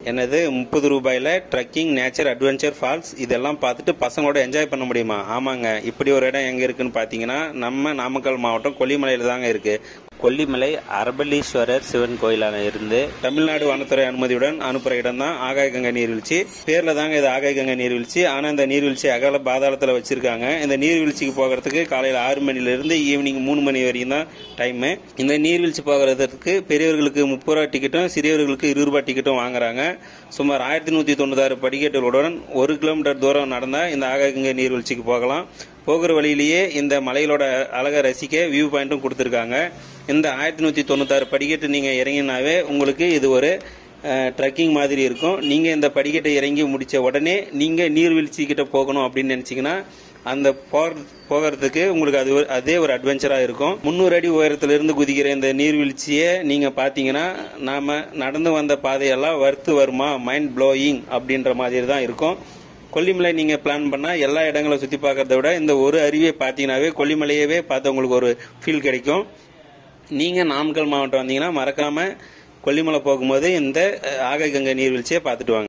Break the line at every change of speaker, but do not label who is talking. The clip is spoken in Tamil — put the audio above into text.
என்னது முப்பது ரூபாயில ட்ரக்கிங் நேச்சர் அட்வென்ச்சர் ஃபால்ஸ் இதெல்லாம் பார்த்துட்டு பசங்களோட என்ஜாய் பண்ண முடியுமா ஆமாங்க இப்படி ஒரு இடம் எங்க இருக்குன்னு பாத்தீங்கன்னா நம்ம நாமக்கல் மாவட்டம் கொல்லிமலையில தாங்க இருக்கு கொல்லிமலை அரபலீஸ்வரர் சிவன் கோயிலான இருந்து தமிழ்நாடு வனத்துறை அனுமதியுடன் அனுப்புற இடம் தான் ஆகாயகங்கை நீர்வீழ்ச்சி பேர்ல தாங்க இது ஆகாயகங்கை நீர்வீழ்ச்சி ஆனா இந்த நீர்வீழ்ச்சி அகல பாதாளத்துல வச்சிருக்காங்க இந்த நீர்வீழ்ச்சிக்கு போகிறதுக்கு காலையில ஆறு மணில இருந்து ஈவினிங் மூணு மணி வரைக்கும் தான் டைம் இந்த நீர்வீழ்ச்சி போகிறதுக்கு பெரியவர்களுக்கு முப்பது ரூபா டிக்கெட்டும் சிறியவர்களுக்கு இருபது ரூபாய் டிக்கெட்டும் வாங்குறாங்க சுமார் ஆயிரத்தி நூத்தி தொண்ணூத்தாறு படிக்கட்டுகளுடன் ஒரு கிலோமீட்டர் தூரம் நடந்தா இந்த ஆகாயகங்கை நீர்வீழ்ச்சிக்கு போகலாம் போகிற வழியிலேயே இந்த மலைகளோட அழகை ரசிக்க வியூ பாயிண்ட்டும் கொடுத்துருக்காங்க இந்த ஆயிரத்தி நூற்றி தொண்ணூத்தாறு படிக்கட்டு நீங்கள் இறங்கினாவே உங்களுக்கு இது ஒரு ட்ரக்கிங் மாதிரி இருக்கும் நீங்கள் இந்த படிக்கட்டை இறங்கி முடித்த உடனே நீங்கள் நீர்வீழ்ச்சி கிட்ட போகணும் அப்படின்னு நினச்சிங்கன்னா அந்த போகிற போகிறதுக்கு உங்களுக்கு அது ஒரு- அதே ஒரு அட்வென்ச்சராக இருக்கும் முந்நூறு அடி உயரத்திலிருந்து குதிக்கிற இந்த நீர்வீழ்ச்சியை நீங்கள் பார்த்தீங்கன்னா நாம் நடந்து வந்த பாதையெல்லாம் வறுத்து வருமா மைண்ட் ப்ளோயிங் அப்படின்ற மாதிரி தான் இருக்கும் கொல்லிமலை நீங்க பிளான் பண்ணா எல்லா இடங்களும் சுத்தி பார்க்கறத விட இந்த ஒரு அருவியை பார்த்தீங்கன்னாவே கொல்லிமலையவே பார்த்து உங்களுக்கு ஒரு ஃபீல் கிடைக்கும் நீங்க நாமக்கல் மாவட்டம் வந்தீங்கன்னா மறக்காம கொல்லிமலை போகும்போது இந்த அஹ், ஆகாயகங்கை நீர்வீழ்ச்சியை பார்த்துட்டு வாங்க